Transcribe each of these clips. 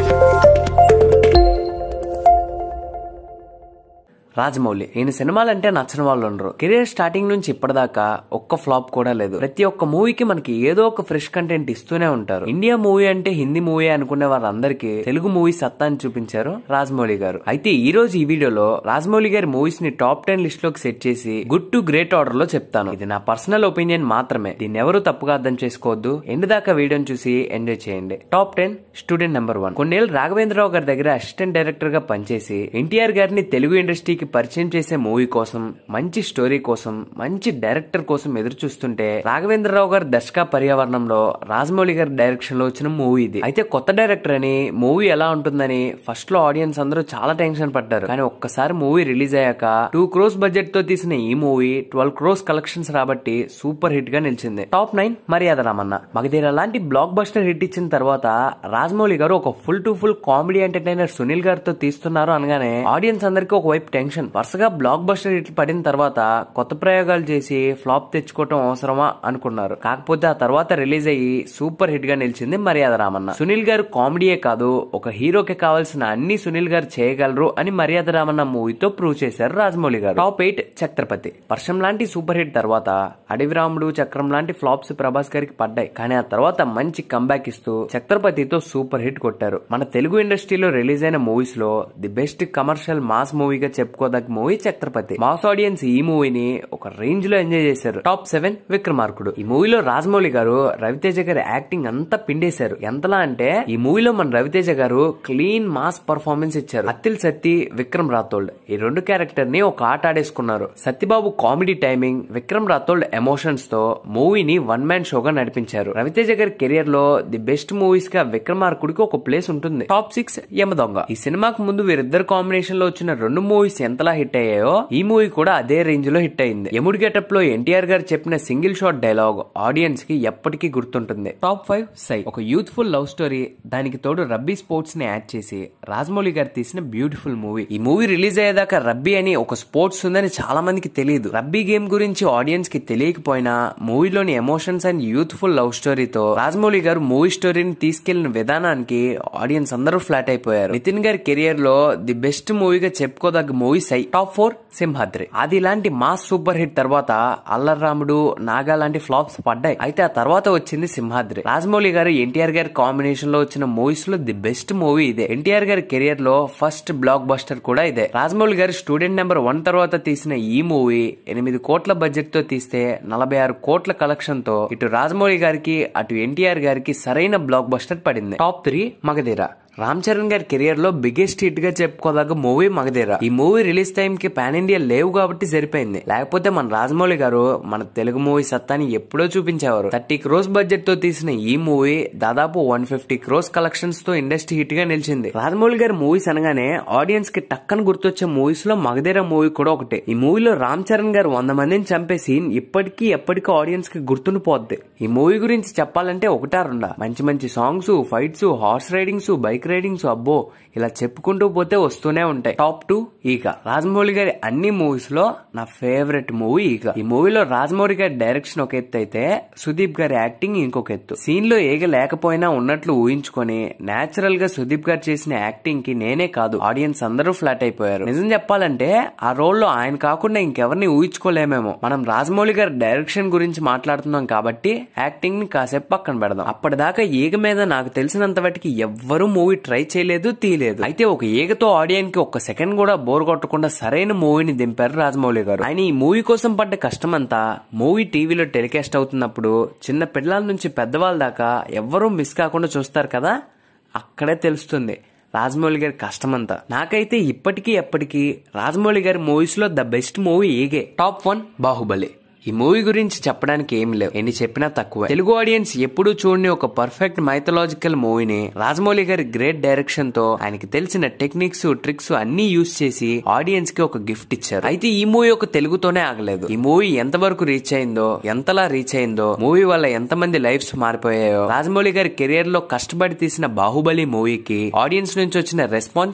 రాజమౌళి ఈయన సినిమాలంటే నచ్చని వాళ్ళు ఉండరు కెరీర్ స్టార్టింగ్ నుంచి ఇప్పటిదాకా ఒక్క ఫ్లాప్ కూడా లేదు ప్రతి ఒక్క మూవీకి మనకి ఏదో ఒక ఫ్రెష్ కంటెంట్ ఇస్తూనే ఉంటారు ఇండియా మూవీ అంటే హిందీ మూవీ అనుకునే వారందరికీ తెలుగు మూవీ సత్తాని చూపించారు రాజమౌళి గారు అయితే ఈ రోజు ఈ వీడియోలో రాజమౌళి గారి మూవీస్ ని టాప్ టెన్ లిస్ట్ లోకి సెట్ చేసి గుడ్ టు గ్రేట్ ఆర్డర్ లో చెప్తాను ఇది నా పర్సనల్ ఒపీనియన్ మాత్రమే దీన్ని ఎవరు తప్పుగా అర్థం చేసుకోవద్దు ఎండ్ దాకా వీడియోని చూసి ఎంజాయ్ చేయండి top ten student number one కొన్నేళ్ళు రాఘవేంద్రరావు గారి దగ్గర అసిస్టెంట్ డైరెక్టర్ గా పనిచేసి ఎన్టీఆర్ గారిని తెలుగు ఇండస్ట్రీకి పరిచయం చేసే మూవీ కోసం మంచి స్టోరీ కోసం మంచి డైరెక్టర్ కోసం ఎదురు చూస్తుంటే రాఘవేంద్రరావు గారి దర్శక పర్యావరణంలో రాజమౌళి గారి డైరెక్షన్ లో వచ్చిన మూవీ ఇది అయితే కొత్త డైరెక్టర్ అని మూవీ ఎలా ఉంటుందని ఫస్ట్ లో ఆడియన్స్ అందరూ చాలా టెన్షన్ పడ్డారు కానీ ఒక్కసారి మూవీ రిలీజ్ అయ్యాక టూ క్రోస్ బడ్జెట్ తో తీసిన ఈ మూవీ ట్వెల్వ్ క్రోస్ కలెక్షన్స్ రాబట్టి సూపర్ హిట్ గా నిలిచింది టాప్ నైన్ మర్యాద రామన్న మగధీర లాంటి బ్లాక్ బస్టర్ హిట్ ఇచ్చిన తర్వాత రాజమౌళి గారు ఒక full to full comedy entertainer Sunil గారితో తీస్తున్నారు అనగానే ఆడియన్స్ అందరికీ ఒకవైపు టెన్షన్ వరుసగా బ్లాక్ బస్టర్ హిట్ పడిన తర్వాత కొత్త ప్రయోగాలు చేసి ఫ్లాప్ తెచ్చుకోవటం అవసరమా అనుకున్నారు కాకపోతే ఆ తర్వాత రిలీజ్ అయ్యి సూపర్ హిట్ గా నిలిచింది మర్యాద రామన్న సునీల్ గారు కామెడీయే కాదు ఒక హీరోకి కావాల్సిన అన్ని సునీల్ గారు చేయగలరు అని మర్యాద రామన్న మూవీతో ప్రూవ్ చేశారు రాజమౌళి గారు టాప్ ఎయిట్ ఛత్రపతి వర్షం లాంటి సూపర్ హిట్ తర్వాత అడవిరాముడు చక్రం లాంటి ఫ్లాప్స్ ప్రభాస్ గారికి పడ్డాయి కానీ ఆ తర్వాత మంచి కంబ్యాక్ ఇస్తూ ఛత్రపతితో సూపర్ హిట్ కొట్టారు మన తెలుగు ఇండస్ట్రీలో రిలీజ్ అయిన మూవీస్ లో ది బెస్ట్ కమర్షియల్ మాస్ మూవీగా చెప్పుకోదగ్గ మూవీ ఛత్రపతి మాస్ ఆడియన్స్ ఈ మూవీని ఒక రేంజ్ లో ఎంజాయ్ చేశారు టాప్ సెవెన్ విక్రమార్కుడు ఈ మూవీలో రాజమౌళి గారు రవితేజ గారి యాక్టింగ్ అంతా పిండేశారు ఎంతలా అంటే ఈ మూవీలో మన రవితేజ గారు క్లీన్ మాస్ పర్ఫార్మెన్స్ ఇచ్చారు అత్తిల్ సత్తి విక్రమ్ రాథోల్డ్ ఈ రెండు క్యారెక్టర్ ని ఒక ఆట ఆడేసుకున్నారు Satyababu comedy timing Vikram Rathod emotions తో మూవీని వన్ మ్యాన్ షోగా నడిపించారు రవితేజ గారి కెరియర్ లో ది బెస్ట్ మూవీస్ గా విక్రమార్కుడికి ఒక ప్లేస్ ఉంటుంది టాప్ సిక్స్ యమదొంగ ఈ సినిమాకు ముందు వీరిద్దరు కాంబినేషన్ లో వచ్చిన రెండు మూవీస్ ఎంతలా హిట్ అయ్యాయో ఈ మూవీ కూడా అదే రేంజ్ లో హిట్ అయింది యముడి గెటప్ లో ఎన్టీఆర్ గారు చెప్పిన సింగిల్ షాట్ డైలాగ్ ఆడియన్స్ కి ఎప్పటికీ గుర్తుంటుంది టాప్ ఫైవ్ సై ఒక యూత్ఫుల్ లవ్ స్టోరీ దానికి తోడు రబ్బీ స్పోర్ట్స్ ని యాడ్ చేసి రాజమౌళి గారు తీసిన బ్యూటిఫుల్ మూవీ ఈ మూవీ రిలీజ్ అయ్యేదాకా రబ్బీ అని ఒక స్పోర్ట్స్ ఉందని చాలా మందికి తెలియదు రబ్బీ గేమ్ గురించి ఆడియన్స్ కి తెలియకపోయినా మూవీలోని ఎమోషన్స్ అండ్ యూత్ఫుల్ లవ్ స్టోరీతో రాజమౌళి గారు మూవీ స్టోరీని తీసుకెళ్లిన విధానానికి ఆడియన్స్ అందరూ ఫ్లాట్ అయిపోయారు నితిన్ గారి కెరియర్ లో ది బెస్ట్ మూవీగా చెప్పుకోదగ్గ movie Sye top four Simhadri అది ఇలాంటి మాస్ సూపర్ హిట్ తర్వాత అల్లర్రాముడు నాగా లాంటి ఫ్లాప్స్ పడ్డాయి అయితే ఆ తర్వాత వచ్చింది సింహాద్రి రాజమౌళి గారు ఎన్టీఆర్ గారి కాంబినేషన్ లో వచ్చిన మూవీస్ లో ది బెస్ట్ మూవీ ఇదే ఎన్టీఆర్ గారి కెరియర్ లో ఫస్ట్ బ్లాక్ బస్టర్ కూడా ఇదే రాజమౌళి గారు స్టూడెంట్ నెంబర్ వన్ తర్వాత తీసిన ఈ మూవీ ఎనిమిది కోట్ల బడ్జెట్ తో తీస్తే నలభై ఆరు కోట్ల కలెక్షన్ తో ఇటు రాజమౌళి గారికి అటు ఎన్టీఆర్ గారికి సరైన బ్లాక్ బస్టర్ పడింది టాప్ త్రీ మగధీర రామ్ చరణ్ గారి కెరియర్ లో బిగ్గెస్ట్ హిట్ గా చెప్పుకోదగ్గ మూవీ మగధీర ఈ మూవీ రిలీజ్ టైం కి పాన్ ఇండియా లేవు కాబట్టి సరిపోయింది లేకపోతే మన రాజమౌళి గారు మన తెలుగు మూవీ సత్తాని ఎప్పుడో చూపించేవారు థర్టీ క్రోస్ బడ్జెట్ తో తీసిన ఈ మూవీ దాదాపు వన్ ఫిఫ్టీ క్రోస్ కలెక్షన్స్ తో ఇండస్ట్రీ హిట్ గా నిలిచింది రాజమౌళి గారి మూవీస్ అనగానే ఆడియన్స్ కి టక్కన గుర్తొచ్చే మూవీస్ లో మగధీర మూవీ కూడా ఒకటి ఈ మూవీలో రామ్ చరణ్ గారు వంద మందిని చంపే సీన్ ఇప్పటికీ ఎప్పటికీ ఆడియన్స్ కి గుర్తుండిపోద్ది ఈ మూవీ గురించి చెప్పాలంటే ఒకటా రెండా మంచి మంచి songs fights horse ridings bike ridings అబ్బో ఇలా చెప్పుకుంటూ పోతే వస్తూనే ఉంటాయి టాప్ టూ ఈగ రాజమౌళి గారి అన్ని మూవీస్ లో నా ఫేవరెట్ మూవీ ఈగ ఈ మూవీలో రాజమౌళి గారి డైరెక్షన్ ఒక ఎత్తు అయితే సుదీప్ గారి యాక్టింగ్ ఇంకొక ఎత్తు సీన్ లో ఈగ లేకపోయినా ఉన్నట్లు ఊహించుకొని నేచురల్ గా సుదీప్ గారు చేసిన యాక్టింగ్ కి నేనే కాదు ఆడియన్స్ అందరూ ఫ్లాట్ అయిపోయారు నిజం చెప్పాలంటే ఆ రోల్ లో ఆయన కాకుండా ఇంకెవరిని ఊహించుకోలేమేమో మనం రాజమౌళి గారి డైరెక్షన్ గురించి మాట్లాడుతున్నాం కాబట్టి యాక్టింగ్ ని కాసేపు పక్కన పెడదాం అప్పటిదాకా ఈగ మీద నాకు తెలిసినంత వాటికి ఎవ్వరూ మూవీ ట్రై చేయలేదు తీయలేదు అయితే ఒక ఈగతో ఆడియన్స్ కి ఒక్క సెకండ్ కూడా బోర్ కొట్టకుండా సరైన మూవీని దింపారు రాజమౌళి గారు ఆయన ఈ మూవీ కోసం పడ్డ కష్టమంతా మూవీ టీవీలో టెలికాస్ట్ అవుతున్నప్పుడు చిన్న పిల్లల నుంచి పెద్దవాళ్ళ దాకా ఎవ్వరూ మిస్ కాకుండా చూస్తారు కదా అక్కడే తెలుస్తుంది రాజమౌళి గారి కష్టమంతా నాకైతే ఇప్పటికీ ఎప్పటికీ రాజమౌళి గారి మూవీస్ లో ద బెస్ట్ మూవీ ఈగే టాప్ వన్ బాహుబలి ఈ మూవీ గురించి చెప్పడానికి ఏం లేవు ఎన్ని చెప్పినా తక్కువ తెలుగు ఆడియన్స్ ఎప్పుడూ చూడని ఒక పర్ఫెక్ట్ మైథలాజికల్ మూవీని రాజమౌళి గారి గ్రేట్ డైరెక్షన్ తో ఆయనకి తెలిసిన టెక్నిక్స్ ట్రిక్స్ అన్ని యూస్ చేసి ఆడియన్స్ కి ఒక గిఫ్ట్ ఇచ్చారు అయితే ఈ మూవీ ఒక తెలుగుతోనే ఆగలేదు ఈ మూవీ ఎంతవరకు రీచ్ అయిందో ఎంతలా రీచ్ అయిందో మూవీ వల్ల ఎంతమంది లైఫ్స్ మారిపోయాయో రాజమౌళి గారి కెరియర్ లో కష్టపడి తీసిన బాహుబలి మూవీకి ఆడియన్స్ నుంచి వచ్చిన రెస్పాన్స్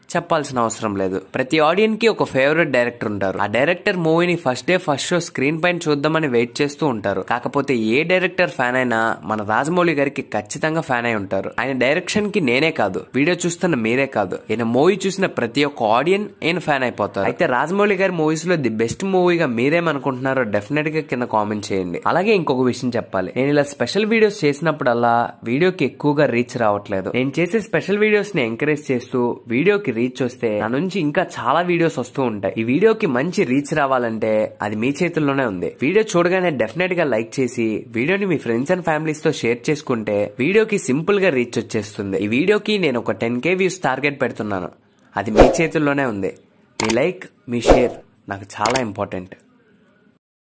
చెప్పాల్సిన అవసరం లేదు ప్రతి ఆడియన్ కి ఒక ఫేవరెట్ డైరెక్టర్ ఉంటారు ఆ డైరెక్టర్ మూవీని first day first show screen పైన చూద్దామని వెయిట్ చేస్తూ ఉంటారు కాకపోతే ఏ డైరెక్టర్ ఫ్యాన్ అయినా మన రాజమౌళి గారికి ఖచ్చితంగా ఫ్యాన్ అయి ఉంటారు ఆయన డైరెక్షన్ కి నేనే కాదు వీడియో చూస్తున్న మీరే కాదు ఈయన మూవీ చూసిన ప్రతి ఒక్క ఆడియన్ ఈయన ఫ్యాన్ అయిపోతారు అయితే రాజమౌళి గారి మూవీస్ లో ది బెస్ట్ మూవీగా మీరేమనుకుంటున్నారో డెఫినెట్ గా కింద కామెంట్ చేయండి అలాగే ఇంకొక విషయం చెప్పాలి నేను ఇలా స్పెషల్ వీడియోస్ చేసినప్పుడల్లా వీడియోకి ఎక్కువగా రీచ్ రావట్లేదు నేను చేసే స్పెషల్ వీడియోస్ ని ఎంకరేజ్ చేస్తూ వీడియోకి రీచ్ వస్తే నా నుంచి ఇంకా చాలా వీడియోస్ వస్తూ ఉంటాయి ఈ వీడియోకి మంచి రీచ్ రావాలంటే అది మీ చేతుల్లోనే ఉంది వీడియో చూడగానే డెఫినెట్ గా లైక్ చేసి వీడియోని మీ ఫ్రెండ్స్ అండ్ ఫ్యామిలీస్ తో షేర్ చేసుకుంటే వీడియోకి సింపుల్ గా రీచ్ వచ్చేస్తుంది ఈ వీడియోకి నేను ఒక టెన్ కే వ్యూస్ టార్గెట్ పెడుతున్నాను అది మీ చేతుల్లోనే ఉంది మీ లైక్ మీ షేర్ నాకు చాలా ఇంపార్టెంట్